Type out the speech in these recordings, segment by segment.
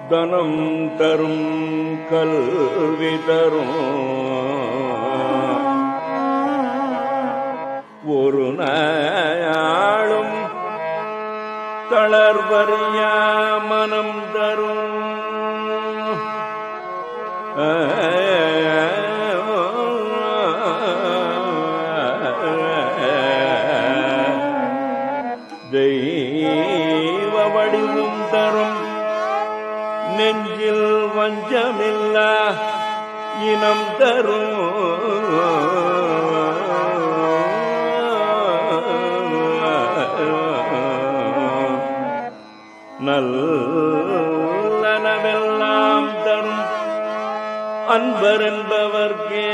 தனம் தரும் கல்வி தரும் ஒரு நாளும் தளர்வறியா மனம் தரும் தெய்வ வடிவும் தரும் நெஞ்சில் வஞ்சமில்லா இனம் தரும் நல்லனவெல்லாம் தரும் அன்பர் என்பவர்க்கே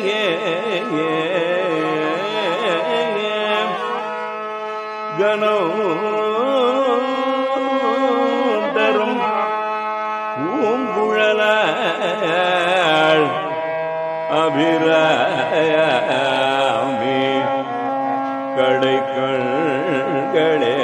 கனம் தரும் பூங்குழலாள் அபிராமி கடைக்கண்களே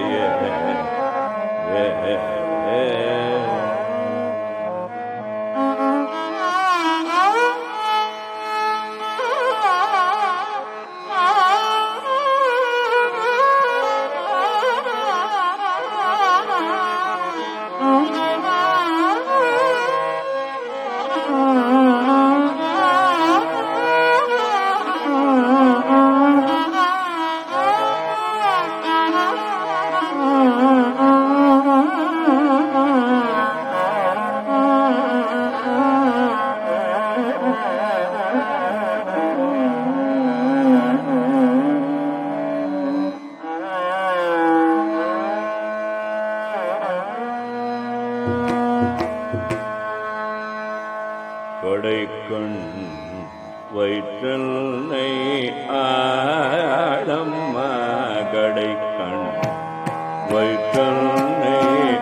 கொடைக்கண் வயிற்றல்லை ஆழம்மா கடைக்கண் வயிற்றல்லை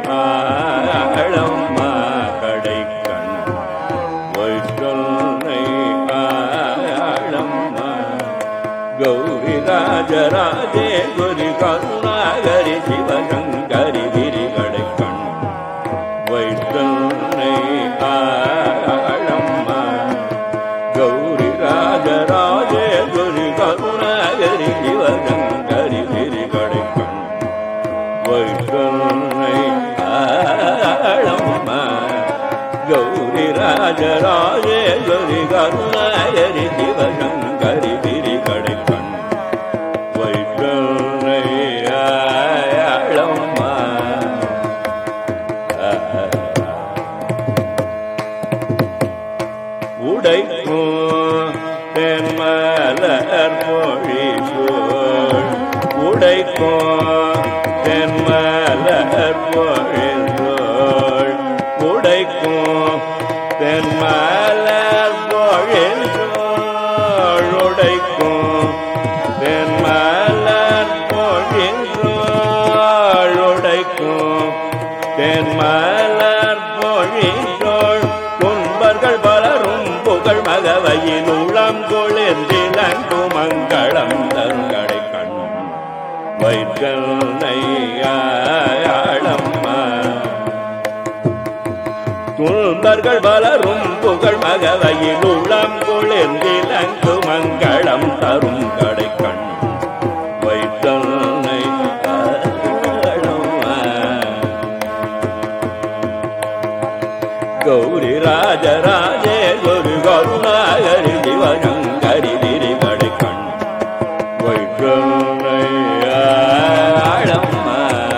ஆழம்மா கடைக்கண் வயிற்றல்லை ஆழம்மா கௌரி ராஜராஜேஸ்வரி கருணாகரி சிவசங்கரி கிரி கடைக்கண் வைத்தன்னை ஆழம்மா கௌரி ராஜராஜேஸ்வரி கருணாகரி சிவசங்கரி கிரி கடைக்கண் வைத்தன்னை ஆழம்மா கௌரி ராஜராஜேஸ்வரி கருணாகரி சிவசங்கரி கிரி கடைக்கண் வைத்தன்னை ஆழம்மா உடைக்கும் தென்மலர் மொழி சோழ் உடைக்கும் தென்மலர் மொழி சோழ் உடைக்கும் தென்மலர் மொழி சோழ் உடைக்கும் தென்மலர் மொழி சோழ் உடைக்கும் தென்மலர் மொழி சோழ் துன்பர்கள் பலரும் புகழ் மகவையில் உளம் கொளிர்ந்திலங்கு மங்களம் தருங்கடை கண் வைத்தல்லையாளம்மா துன்பர்கள் பலரும் புகழ் மகவையில் உளம் கொளிர்ந்திலங்கு மங்களம் தரும் கடை கண் வைத்தல்லை கௌரி ராஜராஜே குரு கருணாகரி சிவகங்கரி திரி கடைக்கண் வைக்கம்மா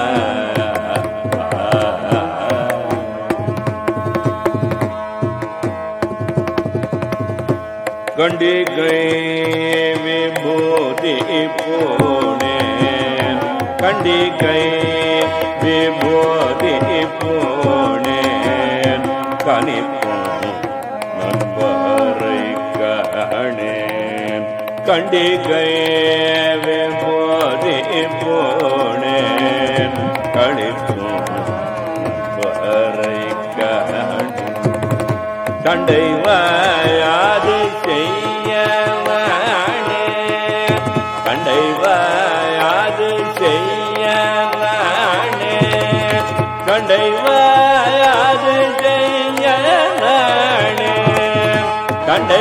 கண்டிகை விபூதி போனேன் கண்டிகை விபூதி போனேன் கனிப்போம் நண்பரை கணேன் கண்டிகை விபூதி போனேன் கணிப்போம் நண்பரை கணேன் சண்டை வாயாது செய்ய நானே சண்டை வாயாது செய்ய நானே சண்டை வாயாது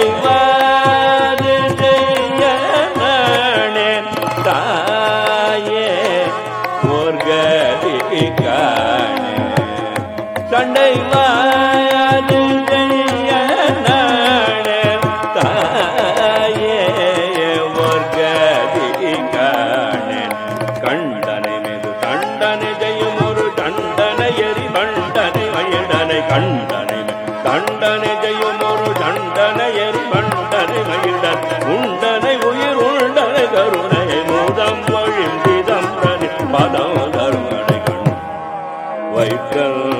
சண்டைவாது செய்ய நானே தாயே முர்கதி காணே சண்டைவாது செய்ய நானே தாயே முர்கதி காணே கண்டனை மீது தண்டனை செய்யும் ஒரு தண்டனை எரி பண்டனை மயிடனை கண்டனை தண்டனை செய்யும் ஒரு தண்டனை எரி பண்டனை மயிடன் உண்டனை உயிர் உண்டனை கருணை மூதம் வழிந்திதம் தனி பதம் தருமனை கண் வைக்கல்